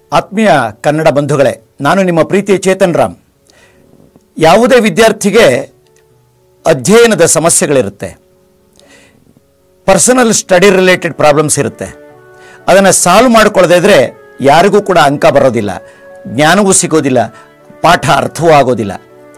ಆತ್ಮೀಯ ಕನ್ನಡ ಬಂಧುಗಳೇ ನಾನು ನಿಮ್ಮ ಪ್ರೀತಿಯ ಚೇತನ್ ರಾಮ್ ಯಾವುದೇ ವಿದ್ಯಾರ್ಥಿಗೆ ಅಧ್ಯಯನದ ಸಮಸ್ಯೆಗಳಿರುತ್ತೆ ಪರ್ಸನಲ್ ಸ್ಟಡಿ ರಿಲೇಟೆಡ್ ಪ್ರಾಬ್ಲಮ್ಸ್ ಇರುತ್ತೆ ಅದನ್ನು ಸಾಲ್ವ್ ಮಾಡ್ಕೊಳ್ಳದೇ ಇದ್ರೆ ಯಾರಿಗೂ ಕೂಡ ಅಂಕ ಬರೋದಿಲ್ಲ ಜ್ಞಾನವೂ ಸಿಗೋದಿಲ್ಲ ಪಾಠ ಅರ್ಥವೂ ಆಗೋದಿಲ್ಲ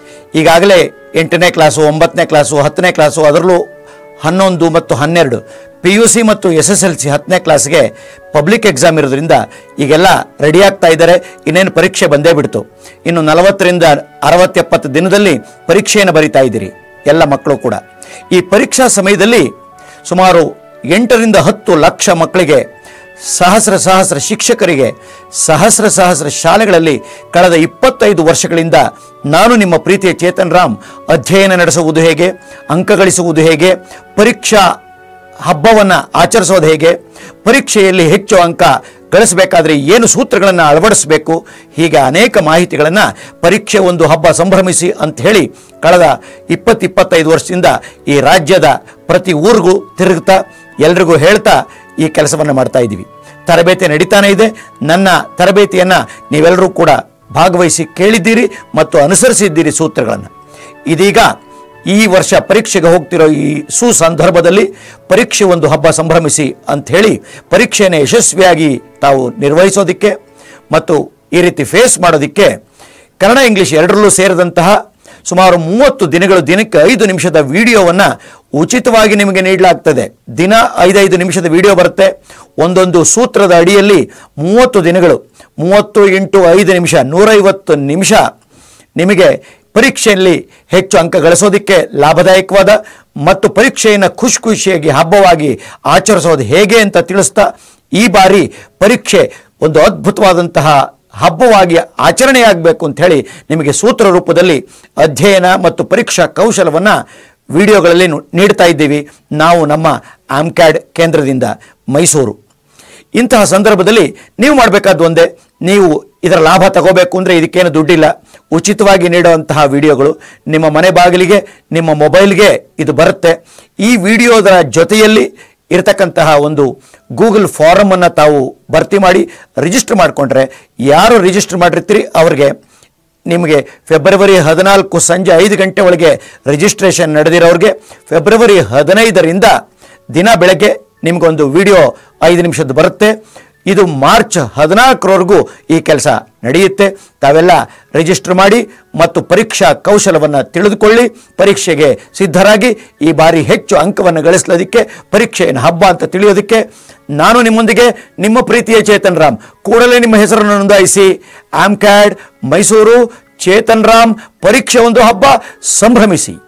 ಈಗಾಗಲೇ ಎಂಟನೇ ಕ್ಲಾಸು ಒಂಬತ್ತನೇ ಕ್ಲಾಸು ಹತ್ತನೇ ಕ್ಲಾಸು ಅದರಲ್ಲೂ ಹನ್ನೊಂದು ಮತ್ತು ಹನ್ನೆರಡು ಪಿ ಯು ಸಿ ಮತ್ತು ಎಸ್ ಎಸ್ ಎಲ್ ಸಿ ಹತ್ತನೇ ಕ್ಲಾಸ್ಗೆ ಪಬ್ಲಿಕ್ ಎಕ್ಸಾಮ್ ಇರೋದ್ರಿಂದ ಈಗೆಲ್ಲ ರೆಡಿ ಆಗ್ತಾ ಇದ್ದಾರೆ ಇನ್ನೇನು ಪರೀಕ್ಷೆ ಬಂದೇ ಬಿಡ್ತು ಇನ್ನು ನಲವತ್ತರಿಂದ ಅರವತ್ತೆಪ್ಪತ್ತು ದಿನದಲ್ಲಿ ಪರೀಕ್ಷೆಯನ್ನು ಬರಿತಾ ಇದ್ದೀರಿ ಎಲ್ಲ ಮಕ್ಕಳು ಕೂಡ ಈ ಪರೀಕ್ಷಾ ಸಮಯದಲ್ಲಿ ಸುಮಾರು ಎಂಟರಿಂದ ಹತ್ತು ಲಕ್ಷ ಮಕ್ಕಳಿಗೆ ಸಹಸ್ರ ಸಹಸ್ರ ಶಿಕ್ಷಕರಿಗೆ ಸಹಸ್ರ ಸಹಸ್ರ ಶಾಲೆಗಳಲ್ಲಿ ಕಳೆದ ಇಪ್ಪತ್ತೈದು ವರ್ಷಗಳಿಂದ ನಾನು ನಿಮ್ಮ ಪ್ರೀತಿಯ ಚೇತನ್ ರಾಮ್ ಅಧ್ಯಯನ ನಡೆಸುವುದು ಹೇಗೆ ಅಂಕ ಗಳಿಸುವುದು ಹೇಗೆ ಪರೀಕ್ಷಾ ಹಬ್ಬವನ್ನು ಆಚರಿಸೋದು ಹೇಗೆ ಪರೀಕ್ಷೆಯಲ್ಲಿ ಹೆಚ್ಚು ಅಂಕ ಗಳಿಸಬೇಕಾದ್ರೆ ಏನು ಸೂತ್ರಗಳನ್ನು ಅಳವಡಿಸಬೇಕು ಹೀಗೆ ಅನೇಕ ಮಾಹಿತಿಗಳನ್ನು ಪರೀಕ್ಷೆ ಒಂದು ಹಬ್ಬ ಸಂಭ್ರಮಿಸಿ ಅಂತ ಹೇಳಿ ಕಳೆದ ಇಪ್ಪತ್ತು ಇಪ್ಪತ್ತೈದು ವರ್ಷದಿಂದ ಈ ರಾಜ್ಯದ ಪ್ರತಿ ಊರಿಗೂ ತಿರುಗ್ತಾ ಎಲ್ರಿಗೂ ಹೇಳ್ತಾ ಈ ಕೆಲಸವನ್ನು ಮಾಡ್ತಾ ಇದ್ದೀವಿ ತರಬೇತಿ ನಡೀತಾನೆ ಇದೆ ನನ್ನ ತರಬೇತಿಯನ್ನು ನೀವೆಲ್ಲರೂ ಕೂಡ ಭಾಗವಹಿಸಿ ಕೇಳಿದ್ದೀರಿ ಮತ್ತು ಅನುಸರಿಸಿದ್ದೀರಿ ಸೂತ್ರಗಳನ್ನು ಇದೀಗ ಈ ವರ್ಷ ಪರೀಕ್ಷೆಗೆ ಹೋಗ್ತಿರೋ ಈ ಸುಸಂದರ್ಭದಲ್ಲಿ ಪರೀಕ್ಷೆ ಒಂದು ಹಬ್ಬ ಸಂಭ್ರಮಿಸಿ ಅಂತ ಹೇಳಿ ಪರೀಕ್ಷೆಯನ್ನು ಯಶಸ್ವಿಯಾಗಿ ತಾವು ನಿರ್ವಹಿಸೋದಕ್ಕೆ ಮತ್ತು ಈ ರೀತಿ ಫೇಸ್ ಮಾಡೋದಕ್ಕೆ ಕನ್ನಡ ಇಂಗ್ಲಿಷ್ ಎರಡರಲ್ಲೂ ಸೇರಿದಂತಹ ಸುಮಾರು ಮೂವತ್ತು ದಿನಗಳು ದಿನಕ್ಕೆ ಐದು ನಿಮಿಷದ ವಿಡಿಯೋವನ್ನು ಉಚಿತವಾಗಿ ನಿಮಗೆ ನೀಡಲಾಗ್ತದೆ ದಿನ ಐದೈದು ನಿಮಿಷದ ವಿಡಿಯೋ ಬರುತ್ತೆ ಒಂದೊಂದು ಸೂತ್ರದ ಅಡಿಯಲ್ಲಿ ಮೂವತ್ತು ದಿನಗಳು ಮೂವತ್ತು ಇಂಟು ಐದು ನಿಮಿಷ ನೂರೈವತ್ತು ನಿಮಿಷ ನಿಮಗೆ ಪರೀಕ್ಷೆಯಲ್ಲಿ ಹೆಚ್ಚು ಅಂಕ ಗಳಿಸೋದಕ್ಕೆ ಲಾಭದಾಯಕವಾದ ಮತ್ತು ಪರೀಕ್ಷೆಯನ್ನು ಖುಷಿ ಖುಷಿಯಾಗಿ ಹಬ್ಬವಾಗಿ ಆಚರಿಸೋದು ಹೇಗೆ ಅಂತ ತಿಳಿಸ್ತಾ ಈ ಬಾರಿ ಪರೀಕ್ಷೆ ಒಂದು ಅದ್ಭುತವಾದಂತಹ ಹಬ್ಬವಾಗಿ ಆಚರಣೆಯಾಗಬೇಕು ಅಂತ ಹೇಳಿ ನಿಮಗೆ ಸೂತ್ರ ರೂಪದಲ್ಲಿ ಅಧ್ಯಯನ ಮತ್ತು ಪರೀಕ್ಷಾ ಕೌಶಲವನ್ನು ವಿಡಿಯೋಗಳಲ್ಲಿ ನು- ನೀಡ್ತಾ ಇದ್ದೀವಿ ನಾವು ನಮ್ಮ ಆಮ್ಕ್ಯಾಡ್ ಕೇಂದ್ರದಿಂದ ಮೈಸೂರು ಇಂತಹ ಸಂದರ್ಭದಲ್ಲಿ ನೀವು ಮಾಡಬೇಕಾದ್ದು ಒಂದೇ ನೀವು ಇದರ ಲಾಭ ತಗೋಬೇಕು ಅಂದರೆ ಇದಕ್ಕೇನು ದುಡ್ಡಿಲ್ಲ ಉಚಿತವಾಗಿ ನೀಡುವಂತಹ ವಿಡಿಯೋಗಳು ನಿಮ್ಮ ಮನೆ ಬಾಗಿಲಿಗೆ ನಿಮ್ಮ ಮೊಬೈಲ್ಗೆ ಇದು ಬರುತ್ತೆ ಈ ವಿಡಿಯೋದ ಜೊತೆಯಲ್ಲಿ ಇರತಕ್ಕಂತಹ ಒಂದು ಗೂಗಲ್ ಫಾರಮನ್ನು ತಾವು ಭರ್ತಿ ಮಾಡಿ ರಿಜಿಸ್ಟರ್ ಮಾಡಿಕೊಂಡ್ರೆ ಯಾರು ರಿಜಿಸ್ಟರ್ ಮಾಡಿರ್ತೀರಿ ಅವ್ರಿಗೆ ನಿಮಗೆ ಫೆಬ್ರವರಿ ಹದಿನಾಲ್ಕು ಸಂಜೆ ಐದು ಗಂಟೆ ಒಳಗೆ ರಿಜಿಸ್ಟ್ರೇಷನ್ ನಡೆದಿರೋರಿಗೆ ಫೆಬ್ರವರಿ ಹದಿನೈದರಿಂದ ದಿನ ಬೆಳಗ್ಗೆ ನಿಮಗೊಂದು ವಿಡಿಯೋ ಐದು ನಿಮಿಷದ್ದು ಬರುತ್ತೆ ಇದು ಮಾರ್ಚ್ ಹದಿನಾಲ್ಕರವರೆಗೂ ಈ ಕೆಲಸ ನಡೆಯುತ್ತೆ ತಾವೆಲ್ಲ ರಿಜಿಸ್ಟರ್ ಮಾಡಿ ಮತ್ತು ಪರೀಕ್ಷಾ ಕೌಶಲವನ್ನು ತಿಳಿದುಕೊಳ್ಳಿ ಪರೀಕ್ಷೆಗೆ ಸಿದ್ಧರಾಗಿ ಈ ಬಾರಿ ಹೆಚ್ಚು ಅಂಕವನ್ನು ಗಳಿಸಲಿಕ್ಕೆ ಪರೀಕ್ಷೆಯನ್ನು ಹಬ್ಬ ಅಂತ ತಿಳಿಯೋದಕ್ಕೆ ನಾನು ನಿಮ್ಮೊಂದಿಗೆ ನಿಮ್ಮ ಪ್ರೀತಿಯ ಚೇತನ್ ರಾಮ್ ಕೂಡಲೇ ನಿಮ್ಮ ಹೆಸರನ್ನು ನೋಂದಾಯಿಸಿ ಆಮ್ಕ್ಯಾಡ್ ಮೈಸೂರು ಚೇತನ್ ರಾಮ್ ಪರೀಕ್ಷೆ ಒಂದು ಹಬ್ಬ ಸಂಭ್ರಮಿಸಿ